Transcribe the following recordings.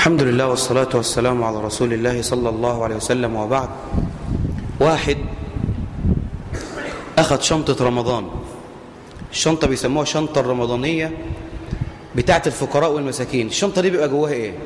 الحمد لله والصلاة والسلام على رسول الله صلى الله عليه وسلم وبعد واحد أخذ شنطة رمضان الشنطة بيسموها شنطة الرمضانية بتاعة الفقراء والمساكين الشنطة دي بيبقى جواها إيه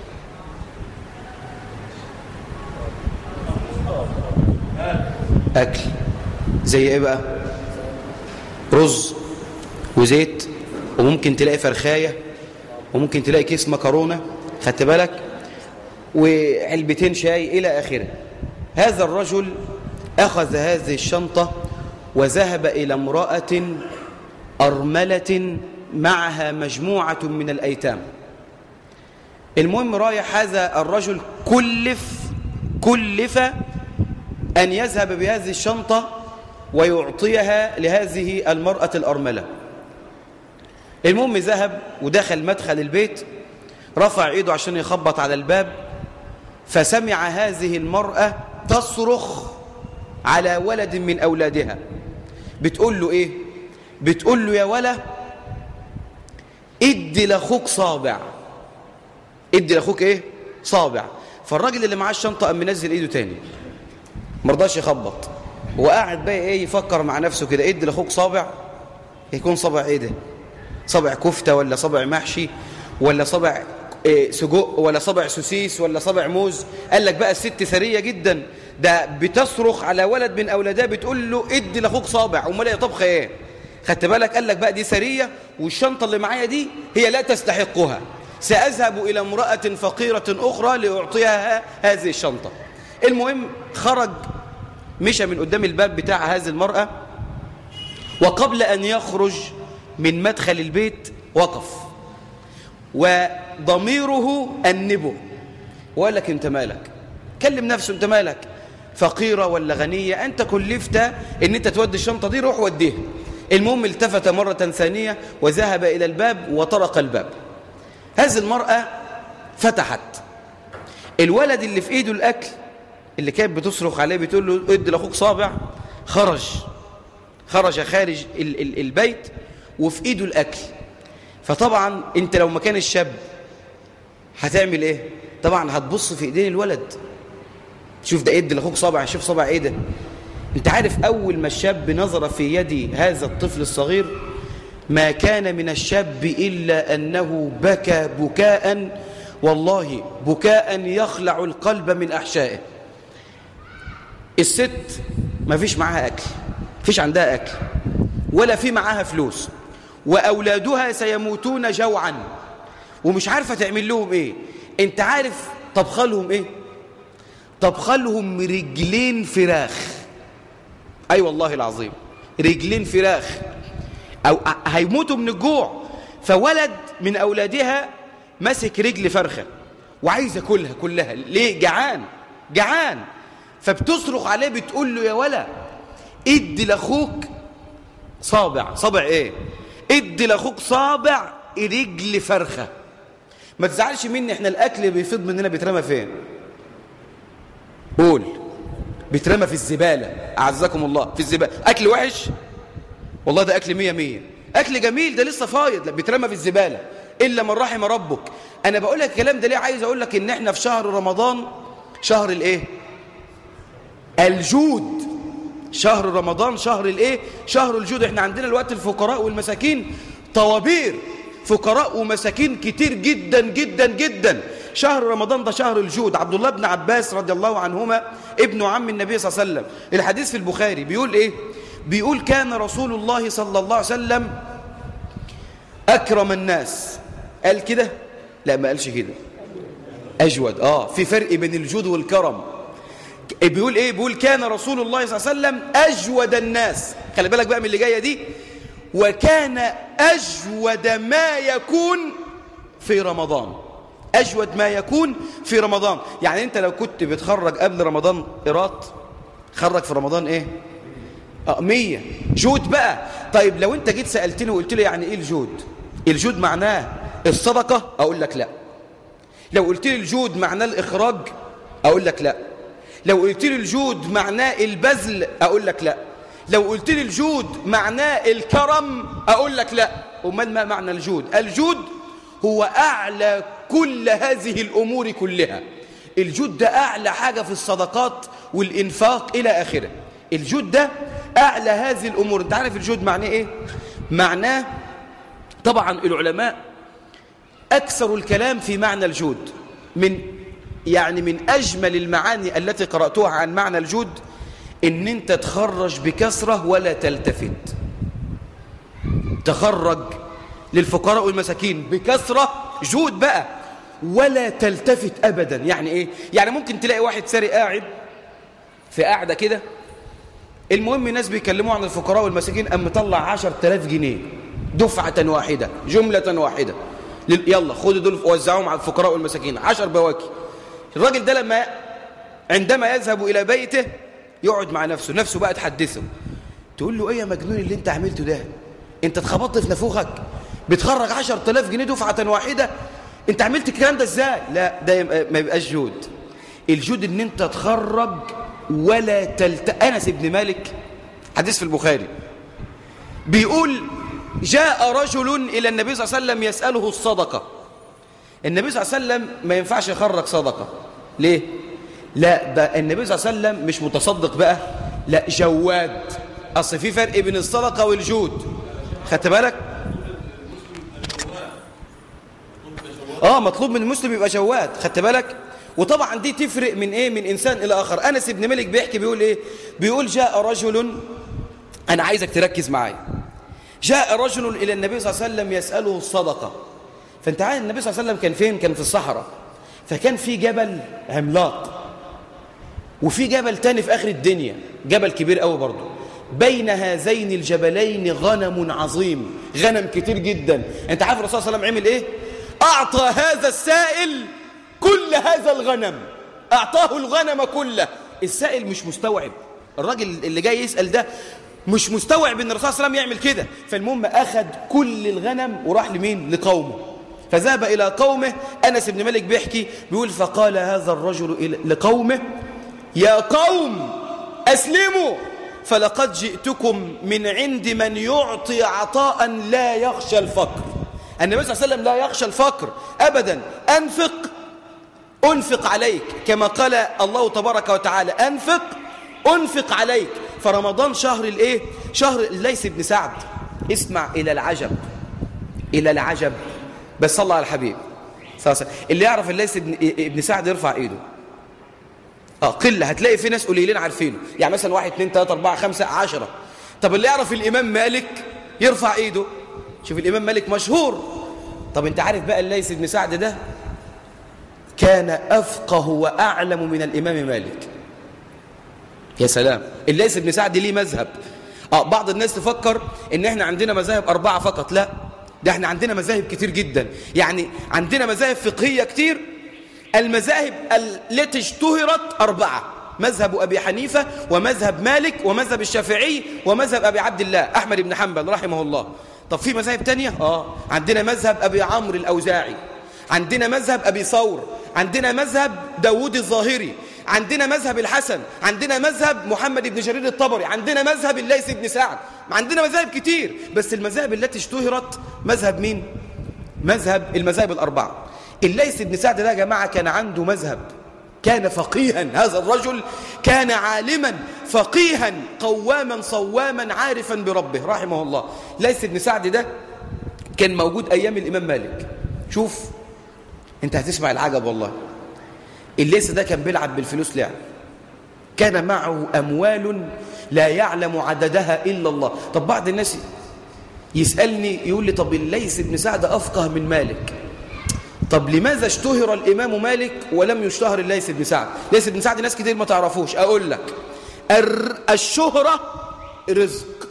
أكل زي إيه بقى رز وزيت وممكن تلاقي فرخاية وممكن تلاقي كيس مكرونة خدت بالك وعلبتين شاي إلى آخره هذا الرجل أخذ هذه الشنطة وذهب إلى امرأة أرملة معها مجموعة من الأيتام المهم رايح هذا الرجل كلف كلف أن يذهب بهذه الشنطة ويعطيها لهذه المرأة الأرملة المهم ذهب ودخل مدخل البيت رفع ايده عشان يخبط على الباب فسمع هذه المرأة تصرخ على ولد من أولادها بتقول له إيه بتقول له يا ولا ادي لأخوك صابع ادي لأخوك إيه صابع فالراجل اللي معاه الشنطة قام منزل إيده تاني مرضاش يخبط وقاعد بقى إيه يفكر مع نفسه كده ادي لأخوك صابع يكون صابع إيه ده صابع كفتة ولا صابع محشي ولا صابع إيه سجق ولا صابع سوسيس ولا صابع موز قال لك بقى الست ثرية جدا ده بتصرخ على ولد من أولادها بتقول له ادي لأخوك صابع امال هي طبخة ايه خدت بالك قال لك بقى دي ثرية والشنطة اللي معايا دي هي لا تستحقها سأذهب إلى امرأة فقيرة أخرى لأعطيها هذه الشنطة المهم خرج مشى من قدام الباب بتاع هذه المرأة وقبل أن يخرج من مدخل البيت وقف وضميره أنبه وقال لك انت مالك كلم نفسه انت مالك فقيرة ولا غنية انت كلفت ان انت تودي الشنطة دي روح وديها المهم التفت مرة ثانية وذهب إلى الباب وطرق الباب هذه المرأة فتحت الولد اللي في ايده الأكل اللي كانت بتصرخ عليه بتقول له ادي لأخوك صابع خرج خرج خارج ال ال البيت وفي ايده الأكل فطبعا انت لو مكان الشاب هتعمل ايه طبعا هتبص في ايدين الولد شوف ده ادي لاخوك صابع شوف صابع ايه ده انت عارف اول ما الشاب نظر في يد هذا الطفل الصغير ما كان من الشاب الا انه بكى بكاء والله بكاء يخلع القلب من احشائه الست ما فيش معاها اكل فيش عندها اكل ولا في معاها فلوس وأولادها سيموتون جوعا ومش عارفة تعمل لهم إيه أنت عارف طبخلهم إيه طبخلهم رجلين فراخ أي أيوة والله العظيم رجلين فراخ أو هيموتوا من الجوع فولد من أولادها مسك رجل فرخة وعايز ياكلها كلها ليه جعان جعان فبتصرخ عليه بتقول له يا ولا ادي لاخوك صابع صابع ايه ادي لاخوك صابع رجل فرخه ما تزعلش مني احنا الاكل بيفيض مننا بيترمى فين قول بيترمى في الزباله اعزكم الله في الزباله اكل وحش والله ده اكل مية مية اكل جميل ده لسه فايض لا بيترمى في الزباله الا من رحم ربك انا بقول لك الكلام ده ليه عايز اقول لك ان احنا في شهر رمضان شهر الايه الجود شهر رمضان شهر الايه شهر الجود احنا عندنا الوقت الفقراء والمساكين طوابير فقراء ومساكين كتير جدا جدا جدا شهر رمضان ده شهر الجود عبد الله بن عباس رضي الله عنهما ابن عم النبي صلى الله عليه وسلم الحديث في البخاري بيقول ايه بيقول كان رسول الله صلى الله عليه وسلم اكرم الناس قال كده لا ما قالش كده اجود اه في فرق بين الجود والكرم بيقول ايه بيقول كان رسول الله صلى الله عليه وسلم اجود الناس خلي بالك بقى من اللي جايه دي وكان اجود ما يكون في رمضان اجود ما يكون في رمضان يعني انت لو كنت بتخرج قبل رمضان قيراط خرج في رمضان ايه اه 100 جود بقى طيب لو انت جيت سالتني وقلت لي يعني ايه الجود الجود معناه الصدقه اقول لك لا لو قلت لي الجود معناه الاخراج اقول لك لا لو قلت لي الجود معناه البذل أقول لك لا لو قلت لي الجود معناه الكرم أقول لك لا أمال ما معنى الجود الجود هو أعلى كل هذه الأمور كلها الجود ده أعلى حاجة في الصدقات والإنفاق إلى آخره الجود ده أعلى هذه الأمور أنت عارف الجود معناه إيه؟ معناه طبعا العلماء أكثر الكلام في معنى الجود من يعني من أجمل المعاني التي قرأتها عن معنى الجود إن أنت تخرج بكثرة ولا تلتفت تخرج للفقراء والمساكين بكثرة جود بقى ولا تلتفت أبدا يعني إيه؟ يعني ممكن تلاقي واحد ساري قاعد في قاعدة كده المهم ناس بيكلموا عن الفقراء والمساكين أم مطلع عشر تلاف جنيه دفعة واحدة جملة واحدة يلا خدوا دول وزعوهم على الفقراء والمساكين عشر بواكي الراجل ده لما عندما يذهب إلى بيته يقعد مع نفسه نفسه بقى تحدثه تقول له ايه يا مجنون اللي انت عملته ده انت اتخبطت في نافوخك بتخرج 10000 جنيه دفعه واحده انت عملت الكلام ده ازاي لا ده ما يبقاش جود الجود ان انت تخرج ولا تلت انس بن مالك حديث في البخاري بيقول جاء رجل الى النبي صلى الله عليه وسلم يساله الصدقه النبي صلى الله عليه وسلم ما ينفعش يخرج صدقه ليه لا ده النبي صلى الله عليه وسلم مش متصدق بقى لا جواد اصل في فرق بين الصدقه والجود خدت بالك اه مطلوب من المسلم يبقى جواد خدت بالك وطبعا دي تفرق من ايه من انسان الى اخر انس بن مالك بيحكي بيقول ايه بيقول جاء رجل انا عايزك تركز معايا جاء رجل الى النبي صلى الله عليه وسلم يساله الصدقه فانت عارف النبي صلى الله عليه وسلم كان فين كان في الصحراء فكان في جبل عملاق وفي جبل تاني في آخر الدنيا جبل كبير قوي برضه بين هذين الجبلين غنم عظيم غنم كتير جدا انت عارف الرسول صلى الله عليه وسلم عمل ايه اعطى هذا السائل كل هذا الغنم اعطاه الغنم كله السائل مش مستوعب الراجل اللي جاي يسأل ده مش مستوعب ان الرسول صلى الله عليه وسلم يعمل كده فالمهم اخذ كل الغنم وراح لمين لقومه فذهب الى قومه انس بن مالك بيحكي بيقول فقال هذا الرجل لقومه يا قوم أسلموا فلقد جئتكم من عند من يعطي عطاء لا يخشى الفقر النبي صلى الله عليه وسلم لا يخشى الفقر أبدا أنفق أنفق عليك كما قال الله تبارك وتعالى أنفق أنفق عليك فرمضان شهر الإيه؟ شهر ليس ابن سعد اسمع إلى العجب إلى العجب بس صلى على الحبيب اللي يعرف ليس ابن, ابن سعد يرفع إيده اه قله هتلاقي في ناس قليلين عارفينه يعني مثلا واحد اثنين ثلاثة أربعة خمسة عشرة طب اللي يعرف الإمام مالك يرفع إيده شوف الإمام مالك مشهور طب أنت عارف بقى الليث بن سعد ده كان أفقه وأعلم من الإمام مالك يا سلام الليث بن سعد ليه مذهب اه بعض الناس تفكر ان احنا عندنا مذاهب أربعة فقط لا ده احنا عندنا مذاهب كتير جدا يعني عندنا مذاهب فقهية كتير المذاهب التي اشتهرت أربعة مذهب أبي حنيفة ومذهب مالك ومذهب الشافعي ومذهب أبي عبد الله أحمد بن حنبل رحمه الله طب في مذاهب تانية؟ آه عندنا مذهب أبي عمرو الأوزاعي عندنا مذهب أبي ثور عندنا مذهب داوود الظاهري عندنا مذهب الحسن عندنا مذهب محمد بن جرير الطبري عندنا مذهب الليث بن سعد عندنا مذاهب كتير بس المذاهب التي اشتهرت مذهب مين؟ مذهب المذاهب الأربعة الليث بن سعد ده يا جماعة كان عنده مذهب كان فقيها هذا الرجل كان عالما فقيها قواما صواما عارفا بربه رحمه الله ليث بن سعد ده كان موجود أيام الإمام مالك شوف انت هتسمع العجب والله الليث ده كان بيلعب بالفلوس لعب كان معه أموال لا يعلم عددها إلا الله طب بعض الناس يسألني يقول لي طب الليث بن سعد أفقه من مالك طب لماذا اشتهر الإمام مالك ولم يشتهر الليث بن سعد ليث بن سعد ناس كتير ما تعرفوش أقول لك الشهرة رزق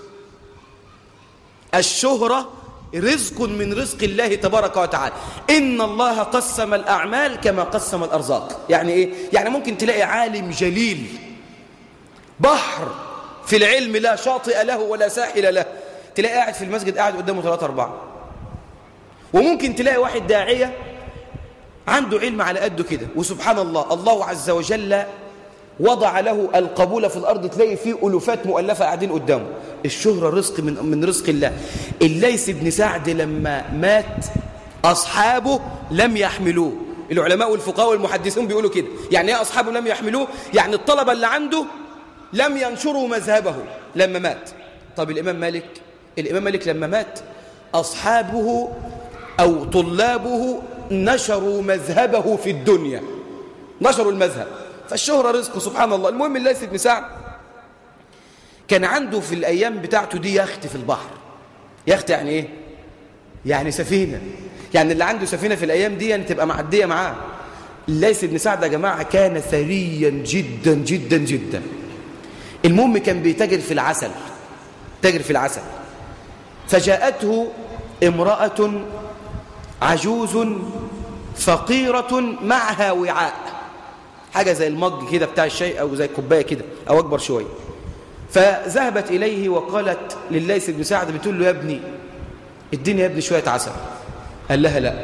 الشهرة رزق من رزق الله تبارك وتعالى إن الله قسم الأعمال كما قسم الأرزاق يعني إيه؟ يعني ممكن تلاقي عالم جليل بحر في العلم لا شاطئ له ولا ساحل له تلاقي قاعد في المسجد قاعد قدامه ثلاثة أربعة وممكن تلاقي واحد داعية عنده علم على قده كده وسبحان الله الله عز وجل وضع له القبول في الأرض تلاقي فيه ألوفات مؤلفة قاعدين قدامه الشهرة رزق من, من رزق الله الليث بن سعد لما مات أصحابه لم يحملوه العلماء والفقهاء والمحدثون بيقولوا كده يعني ايه أصحابه لم يحملوه يعني الطلبة اللي عنده لم ينشروا مذهبه لما مات طب الإمام مالك الإمام مالك لما مات أصحابه أو طلابه نشروا مذهبه في الدنيا نشروا المذهب فالشهرة رزق سبحان الله المهم الليث بن سعد كان عنده في الأيام بتاعته دي يخت في البحر يخت يعني إيه؟ يعني سفينة يعني اللي عنده سفينة في الأيام دي يعني تبقى معدية معاه الليث بن سعد يا جماعة كان ثريا جدا جدا جدا المهم كان بيتاجر في العسل تاجر في العسل فجاءته امرأة عجوز فقيرة معها وعاء حاجة زي المج كده بتاع الشاي أو زي كوباية كده أو أكبر شوية فذهبت إليه وقالت لليث بن سعد بتقول له يا ابني اديني يا ابني شوية عسل قال لها لا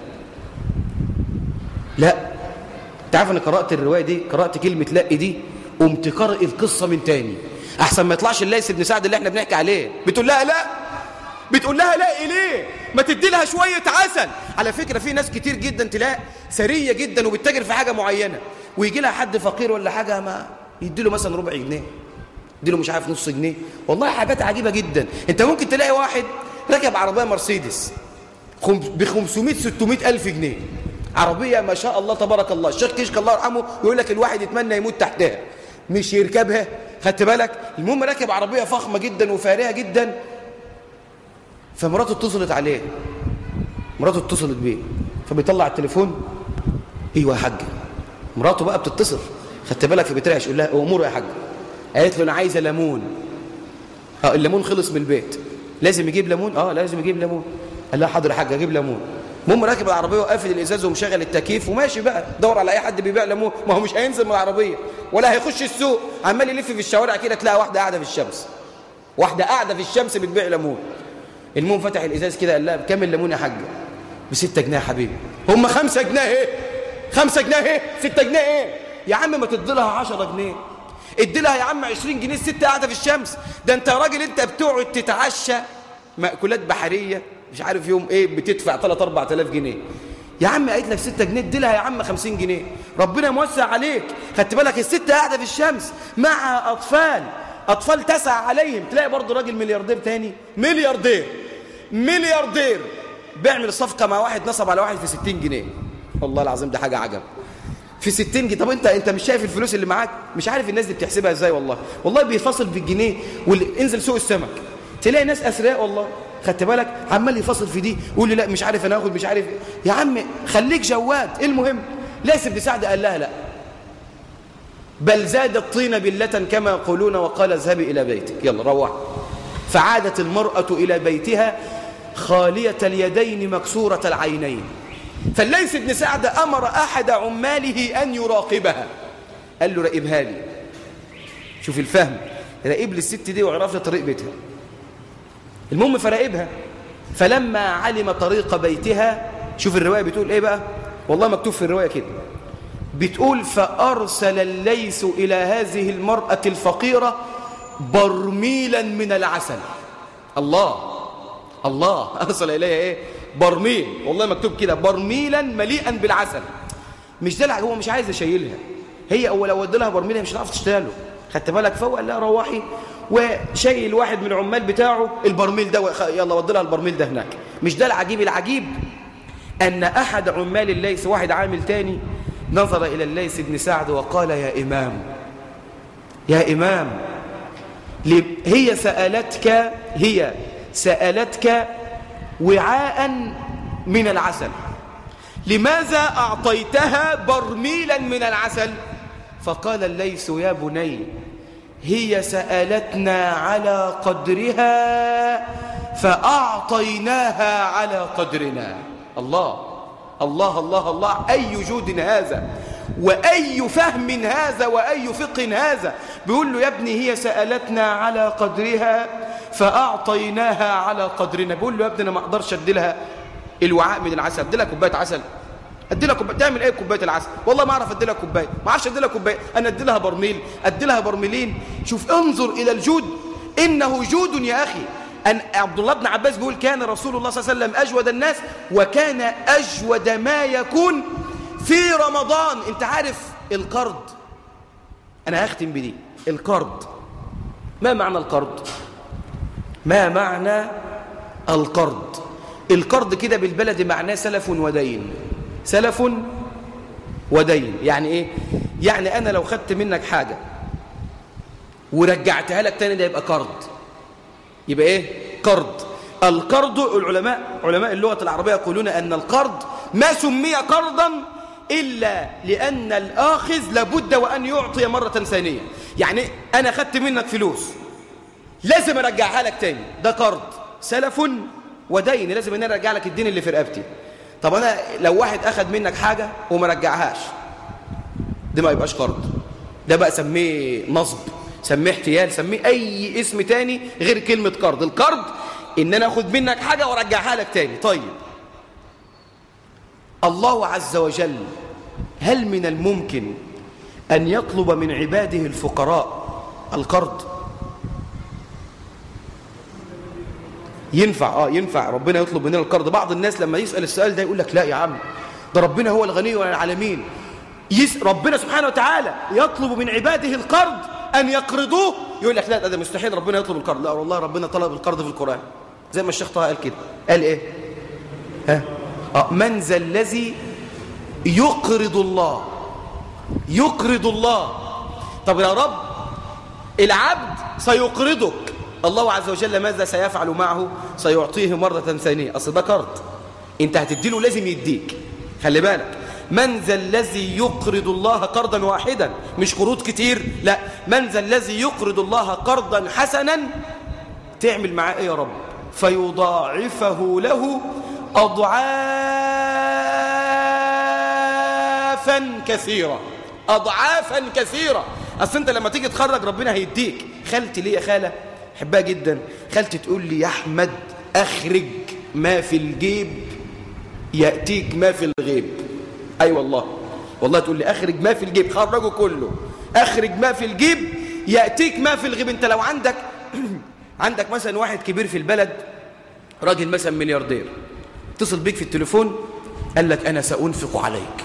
لا انت عارف انا قرأت الرواية دي قرأت كلمة لا دي قمت قارئ القصة من تاني أحسن ما يطلعش الليث بن سعد اللي احنا بنحكي عليه بتقول لها لا بتقول لها لا ليه ما تدي لها شوية عسل على فكرة في ناس كتير جدا تلاقي سرية جدا وبتتاجر في حاجة معينة ويجي لها حد فقير ولا حاجة ما يدي له مثلا ربع جنيه يدي له مش عارف نص جنيه والله حاجات عجيبة جدا انت ممكن تلاقي واحد راكب عربية مرسيدس ب 500 600 ألف جنيه عربية ما شاء الله تبارك الله الشيخ كشك الله يرحمه يقول لك الواحد يتمنى يموت تحتها مش يركبها خدت بالك المهم راكب عربية فخمة جدا وفارهة جدا فمراته اتصلت عليه مراته اتصلت بيه فبيطلع التليفون ايوه يا حاج مراته بقى بتتصل خدت بالك فبترعش يقول لها امور يا حاج قالت له انا عايزه ليمون اه الليمون خلص من البيت لازم يجيب ليمون اه لازم يجيب ليمون قال لها حاضر يا حاج اجيب ليمون المهم راكب العربيه وقافل الازاز ومشغل التكييف وماشي بقى دور على اي حد بيبيع ليمون ما هو مش هينزل من العربيه ولا هيخش السوق عمال يلف في الشوارع كده تلاقي واحده قاعده في الشمس واحده قاعده في الشمس بتبيع ليمون المهم فتح الازاز كده قال لها بكام الليمون يا حاجه ب 6 جنيه يا حبيبي هم 5 جنيه ايه 5 جنيه ايه 6 جنيه ايه يا عم ما تدي لها 10 جنيه ادي لها يا عم 20 جنيه الست قاعده في الشمس ده انت يا راجل انت بتقعد تتعشى مأكولات بحريه مش عارف يوم ايه بتدفع 3 4000 جنيه يا عم قالت لك 6 جنيه ادي لها يا عم 50 جنيه ربنا موسع عليك خدت بالك الست قاعده في الشمس مع اطفال اطفال تسعى عليهم تلاقي برضه راجل ملياردير تاني ملياردير ملياردير بيعمل صفقه مع واحد نصب على واحد في 60 جنيه والله العظيم ده حاجه عجب في 60 جنيه طب انت انت مش شايف الفلوس اللي معاك مش عارف الناس دي بتحسبها ازاي والله والله بيفصل بالجنيه انزل سوق السمك تلاقي ناس اثرياء والله خدت بالك عمال يفصل في دي يقول لي لا مش عارف انا اخد مش عارف يا عم خليك جواد ايه المهم ليس بن سعد قال لها لا بل زاد الطين بلة كما يقولون وقال اذهبي إلى بيتك يلا روح فعادت المرأة إلى بيتها خالية اليدين مكسورة العينين فالليث بن سعد أمر أحد عماله أن يراقبها قال له راقبها لي شوف الفهم راقب لي الست دي وعرف لي طريق بيتها المهم فراقبها فلما علم طريق بيتها شوف الرواية بتقول ايه بقى والله مكتوب في الرواية كده بتقول فأرسل الليث إلى هذه المرأة الفقيرة برميلا من العسل الله الله أرسل إليها إيه برميل والله مكتوب كده برميلا مليئا بالعسل مش ده هو مش عايز يشيلها هي أول لو ودي لها برميل مش هتعرف تشتغله خدت بالك فهو قال لها روحي وشيل واحد من العمال بتاعه البرميل ده يلا ودي لها البرميل ده هناك مش ده العجيب العجيب أن أحد عمال الليث واحد عامل تاني نظر إلى الليث بن سعد وقال يا إمام يا إمام هي سألتك هي سألتك وعاء من العسل لماذا أعطيتها برميلا من العسل فقال الليث يا بني هي سألتنا على قدرها فأعطيناها على قدرنا الله الله الله الله أي جود هذا وأي فهم هذا وأي فقه هذا بيقول له يا ابني هي سألتنا على قدرها فأعطيناها على قدرنا بيقول له يا ابني أنا ما أقدرش أدي لها الوعاء من العسل أدي لها كوباية عسل أدي لها كوباية تعمل إيه كوباية العسل والله ما أعرف أدي لها كوباية ما أعرفش أدي لها كوباية أنا أدي لها برميل أدي لها برميلين شوف انظر إلى الجود إنه جود يا أخي أن عبد الله بن عباس بيقول كان رسول الله صلى الله عليه وسلم أجود الناس وكان أجود ما يكون في رمضان انت عارف القرض أنا هختم بدي القرض ما معنى القرض ما معنى القرض القرض كده بالبلد معناه سلف ودين سلف ودين يعني ايه يعني انا لو خدت منك حاجة ورجعتها لك تاني ده يبقى قرض يبقى ايه قرض القرض العلماء علماء اللغة العربية يقولون ان القرض ما سمي قرضا إلا لأن الآخذ لابد وأن يعطي مرة ثانية يعني أنا خدت منك فلوس لازم أرجعها لك تاني ده قرض سلف ودين لازم أن أنا أرجع لك الدين اللي في رقبتي طب أنا لو واحد أخذ منك حاجة وما رجعهاش ده ما يبقاش قرض ده بقى سميه نصب سميه احتيال سميه أي اسم تاني غير كلمة قرض القرض إن أنا أخذ منك حاجة وأرجعها لك تاني طيب الله عز وجل هل من الممكن أن يطلب من عباده الفقراء القرض ينفع آه ينفع ربنا يطلب مننا القرض بعض الناس لما يسأل السؤال ده يقول لك لا يا عم ده ربنا هو الغني والعالمين يس ربنا سبحانه وتعالى يطلب من عباده القرض أن يقرضوه يقول لك لا ده مستحيل ربنا يطلب القرض لا والله ربنا طلب القرض في القرآن زي ما الشيخ طه قال كده قال ايه ها آه من ذا الذي يقرض الله يقرض الله طب يا رب العبد سيقرضك الله عز وجل ماذا سيفعل معه سيعطيه مرة ثانية أصل ده قرض انت هتديله لازم يديك خلي بالك من ذا الذي يقرض الله قرضا واحدا مش قروض كتير لا من ذا الذي يقرض الله قرضا حسنا تعمل معاه ايه يا رب فيضاعفه له أضعافا كثيرة أضعافا كثيرة أصل أنت لما تيجي تخرج ربنا هيديك خالتي ليه يا خالة حبها جدا خالتي تقول لي يا أحمد أخرج ما في الجيب يأتيك ما في الغيب أي أيوة والله والله تقول لي أخرج ما في الجيب خرجه كله أخرج ما في الجيب يأتيك ما في الغيب أنت لو عندك عندك مثلا واحد كبير في البلد راجل مثلا ملياردير اتصل بيك في التليفون قال لك أنا سأنفق عليك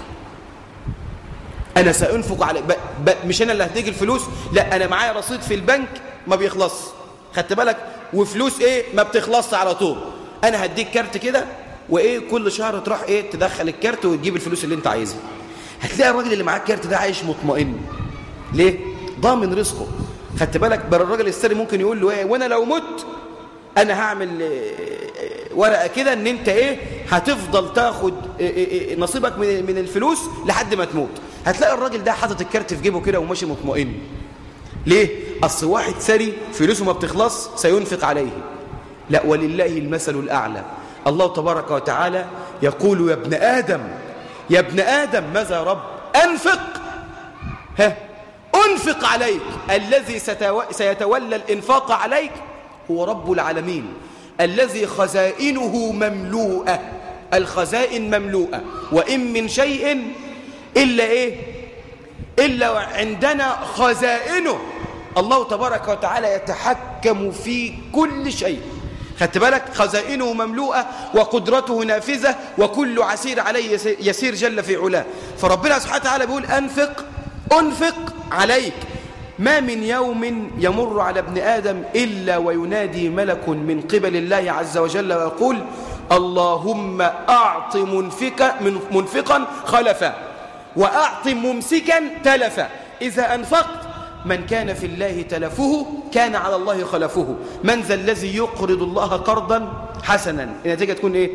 أنا سأنفق عليك ب... ب... مش أنا اللي هديك الفلوس لا أنا معايا رصيد في البنك ما بيخلص خدت بالك وفلوس إيه ما بتخلص على طول أنا هديك كارت كده وإيه كل شهر تروح إيه تدخل الكارت وتجيب الفلوس اللي أنت عايزها هتلاقي الراجل اللي معاه الكارت ده عايش مطمئن ليه؟ ضامن رزقه خدت بالك بل الراجل السري ممكن يقول له إيه وأنا لو مت أنا هعمل ورقة كده ان انت ايه هتفضل تاخد نصيبك من الفلوس لحد ما تموت هتلاقي الراجل ده حاطط الكارت في جيبه كده وماشي مطمئن ليه اصل واحد ثري فلوسه ما بتخلص سينفق عليه لا ولله المثل الاعلى الله تبارك وتعالى يقول يا ابن ادم يا ابن ادم ماذا يا رب انفق ها انفق عليك الذي سيتولى الانفاق عليك هو رب العالمين الذي خزائنه مملوءة الخزائن مملوءة وإن من شيء إلا إيه إلا عندنا خزائنه الله تبارك وتعالى يتحكم في كل شيء خدت بالك خزائنه مملوءة وقدرته نافذة وكل عسير عليه يسير جل في علاه فربنا سبحانه وتعالى بيقول أنفق أنفق عليك ما من يوم يمر على ابن آدم إلا وينادي ملك من قبل الله عز وجل ويقول اللهم أعط منفقا, منفقا خلفا وأعط ممسكا تلفا إذا أنفقت من كان في الله تلفه كان على الله خلفه من ذا الذي يقرض الله قرضا حسنا النتيجة تكون إيه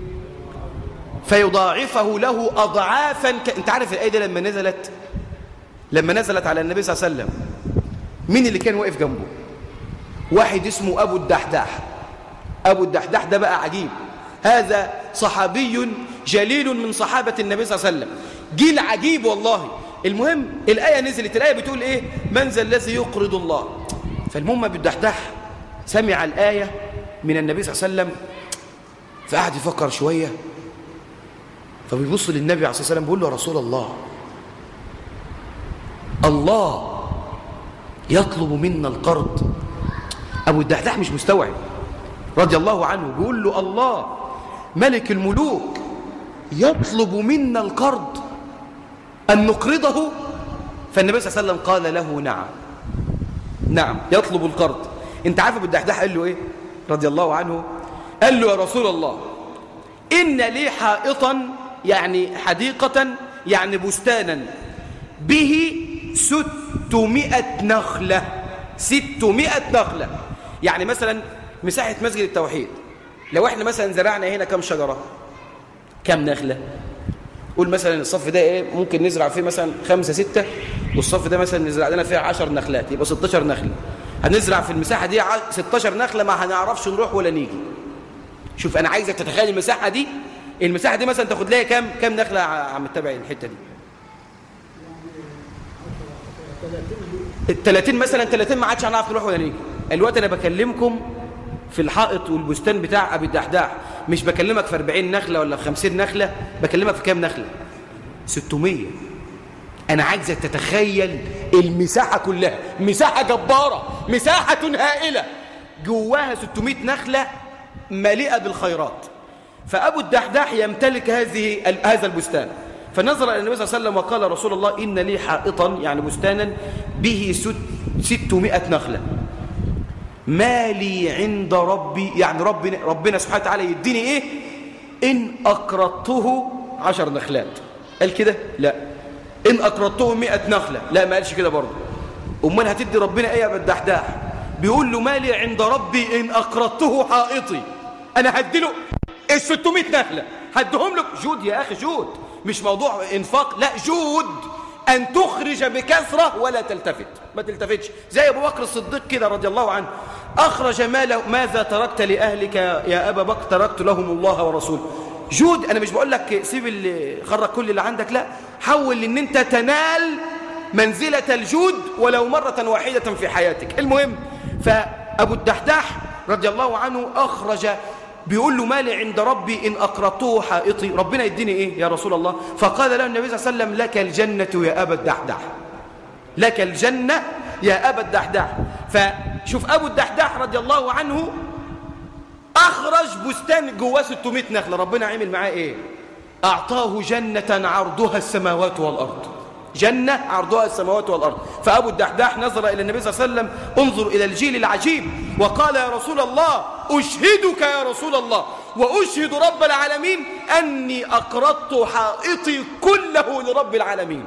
فيضاعفه له أضعافا ك... أنت عارف الآية دي لما نزلت لما نزلت على النبي صلى الله عليه وسلم مين اللي كان واقف جنبه واحد اسمه أبو الدحداح أبو الدحداح ده بقى عجيب هذا صحابي جليل من صحابة النبي صلى الله عليه وسلم جيل عجيب والله المهم الآية نزلت الآية بتقول إيه من ذا الذي يقرض الله فالمهم أبو الدحداح سمع الآية من النبي صلى الله عليه وسلم فقعد يفكر شوية فبيبص للنبي عليه الصلاة والسلام بيقول له يا رسول الله الله يطلب منا القرض أبو الدحداح مش مستوعب رضي الله عنه بيقول له الله ملك الملوك يطلب منا القرض أن نقرضه فالنبي صلى الله عليه وسلم قال له نعم نعم يطلب القرض انت عارف ابو الدحداح قال له ايه رضي الله عنه قال له يا رسول الله إن لي حائطا يعني حديقة يعني بستانا به ستمائة نخلة ستمائة نخلة يعني مثلا مساحة مسجد التوحيد لو احنا مثلا زرعنا هنا كم شجرة كم نخلة قول مثلا الصف ده ايه ممكن نزرع فيه مثلا خمسة ستة والصف ده مثلا نزرع لنا فيه عشر نخلات يبقى 16 نخلة هنزرع في المساحة دي 16 نخلة ما هنعرفش نروح ولا نيجي شوف انا عايزك تتخيل المساحة دي المساحة دي مثلا تاخد لها كام كام نخلة يا عم التابع الحتة دي ال 30 مثلا 30 ما عادش هنعرف نروح ولا نيجي الوقت انا بكلمكم في الحائط والبستان بتاع ابي الدحداح مش بكلمك في 40 نخله ولا في 50 نخله بكلمك في كام نخله 600 انا عايزك تتخيل المساحه كلها مساحه جباره مساحه هائله جواها 600 نخله مليئه بالخيرات فابو الدحداح يمتلك هذه هذا البستان فنظر إلى النبي صلى الله عليه وسلم وقال رسول الله إن لي حائطا يعني بستانا به ستمائة نخلة ما لي عند ربي يعني ربنا, ربنا سبحانه وتعالى يديني إيه إن أقرضته عشر نخلات قال كده لا إن أقرضته مئة نخلة لا ما قالش كده برضه أمال هتدي ربنا إيه يا بالدحداح بيقول له ما لي عند ربي إن أقرضته حائطي أنا هديله ال 600 نخلة هديهم له جود يا أخي جود مش موضوع انفاق لا جود أن تخرج بكثرة ولا تلتفت ما تلتفتش زي أبو بكر الصديق كده رضي الله عنه أخرج ماله ماذا تركت لأهلك يا أبا بكر تركت لهم الله ورسوله جود أنا مش بقول لك سيب اللي خرج كل اللي عندك لا حول ان أنت تنال منزلة الجود ولو مرة واحدة في حياتك المهم فأبو الدحداح رضي الله عنه أخرج بيقول له مالي عند ربي إن أقرضته حائطي ربنا يديني إيه يا رسول الله فقال له النبي صلى الله عليه وسلم لك الجنة يا أبا الدحداح لك الجنة يا أبا الدحداح فشوف أبو الدحداح رضي الله عنه أخرج بستان جواه 600 نخلة ربنا عمل معاه إيه أعطاه جنة عرضها السماوات والأرض جنة عرضها السماوات والأرض فأبو الدحداح نظر إلى النبي صلى الله عليه وسلم انظر إلى الجيل العجيب وقال يا رسول الله أشهدك يا رسول الله وأشهد رب العالمين أني أقرضت حائطي كله لرب العالمين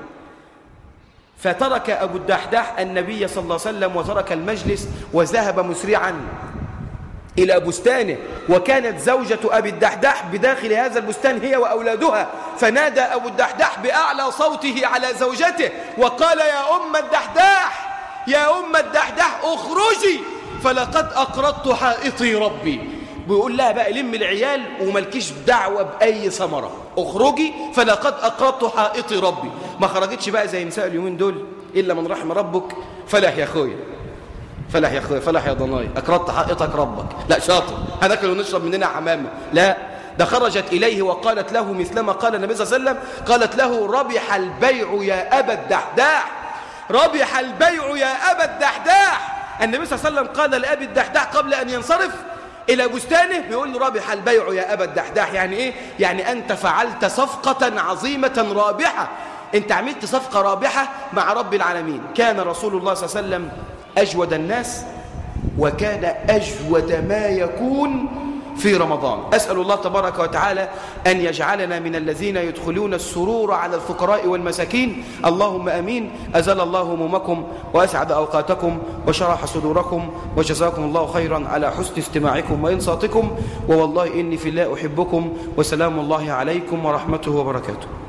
فترك أبو الدحداح النبي صلى الله عليه وسلم وترك المجلس وذهب مسرعا إلى بستانه وكانت زوجة أبي الدحداح بداخل هذا البستان هي وأولادها فنادى أبو الدحداح بأعلى صوته على زوجته وقال يا أم الدحداح يا أم الدحداح اخرجي فلقد أقرضت حائطي ربي بيقول لها بقى لم العيال وملكيش دعوة بأي ثمرة اخرجي فلقد أقرضت حائطي ربي ما خرجتش بقى زي نساء اليومين دول إلا من رحم ربك فلاح يا أخويا فلاح يا أخويا فلاح يا ضناي أقرضت حائطك ربك لا شاطر هناكل ونشرب مننا حمامة لا ده خرجت إليه وقالت له مثلما قال النبي صلى الله عليه وسلم قالت له ربح البيع يا أبا الدحداح ربح البيع يا أبا الدحداح النبي صلى الله عليه وسلم قال لأبي الدحداح قبل أن ينصرف إلى بستانه بيقول له ربح البيع يا أبا الدحداح يعني إيه؟ يعني أنت فعلت صفقة عظيمة رابحة أنت عملت صفقة رابحة مع رب العالمين كان رسول الله صلى الله عليه وسلم أجود الناس وكان أجود ما يكون في رمضان أسأل الله تبارك وتعالى أن يجعلنا من الذين يدخلون السرور على الفقراء والمساكين اللهم أمين أزل الله همومكم وأسعد أوقاتكم وشرح صدوركم وجزاكم الله خيرا على حسن استماعكم وإنصاتكم ووالله إني في الله أحبكم وسلام الله عليكم ورحمته وبركاته